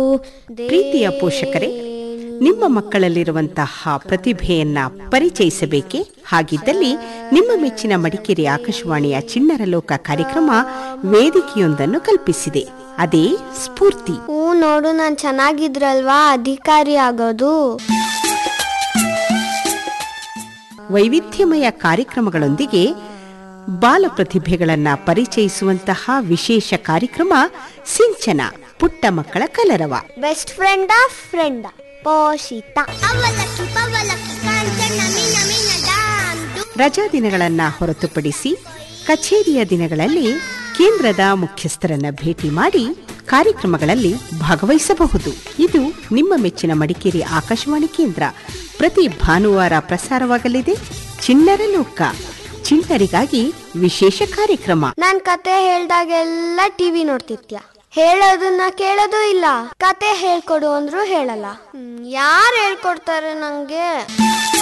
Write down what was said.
ಪ್ರೀತಿಯ ಪೋಷಕರೇ ನಿಮ್ಮ ಮಕ್ಕಳಲ್ಲಿರುವಂತಹ ಪ್ರತಿಭೆಯನ್ನ ಪರಿಚಯಿಸಬೇಕೇ ಹಾಗಿದ್ದಲ್ಲಿ ನಿಮ್ಮ ಮೆಚ್ಚಿನ ಮಡಿಕೇರಿ ಆಕಾಶವಾಣಿಯ ಚಿಣ್ಣರ ಲೋಕ ಕಾರ್ಯಕ್ರಮ ವೇದಿಕೆಯೊಂದನ್ನು ಕಲ್ಪಿಸಿದೆ ಅದೇ ಸ್ಫೂರ್ತಿ ಹ್ಞೂ ನೋಡು ನಾನು ಚೆನ್ನಾಗಿದ್ರಲ್ವಾ ಅಧಿಕಾರಿ ಆಗೋದು ವೈವಿಧ್ಯಮಯ ಕಾರ್ಯಕ್ರಮಗಳೊಂದಿಗೆ ಬಾಲ ಪ್ರತಿಭೆಗಳನ್ನ ಪರಿಚಯಿಸುವಂತಹ ವಿಶೇಷ ಕಾರ್ಯಕ್ರಮ ಸಿಂಚನ ಪುಟ್ಟ ಮಕ್ಕಳ ಕಲರವ ಬೆಸ್ಟ್ ಫ್ರೆಂಡ್ ಆಫ್ ಫ್ರೆಂಡ್ ಪೋಷಿತ ಅವಲಕ್ಕಿ ಪವಲಕ್ಕಿ ಕಾಂಚನ ಮೀನ ಮೀನ ಡಾಂಡು ರಜಾ ದಿನಗಳನ್ನ ಹೊರತುಪಡಿಸಿ ಕಚೇರಿಯ ದಿನಗಳಲ್ಲಿ ಕೇಂದ್ರದ ಮುಖ್ಯಸ್ಥರನ್ನ ಭೇಟಿ ಮಾಡಿ ಕಾರ್ಯಕ್ರಮಗಳಲ್ಲಿ ಭಾಗವಹಿಸಬಹುದು ಇದು ನಿಮ್ಮ ಮೆಚ್ಚಿನ ಮಡಿಕೇರಿ ಆಕಾಶವಾಣಿ ಕೇಂದ್ರ ಪ್ರತಿ ಭಾನುವಾರ ಪ್ರಸಾರವಾಗಲಿದೆ ಚಿಣ್ಣರ ಲೋಕ ಚಿಣ್ಣರಿಗಾಗಿ ವಿಶೇಷ ಕಾರ್ಯಕ್ರಮ ನಾನ್ ಕತೆ ಹೇಳ್ದಾಗೆಲ್ಲ ಟಿವಿ ನೋಡ್ತಿತ್ಯ ಹೇಳೋದನ್ನ ಕೇಳೋದು ಇಲ್ಲ ಕತೆ ಹೇಳ್ಕೊಡು ಅಂದ್ರು ಹೇಳಲ್ಲ ಯಾರು ಹೇಳ್ಕೊಡ್ತಾರೆ ನಂಗೆ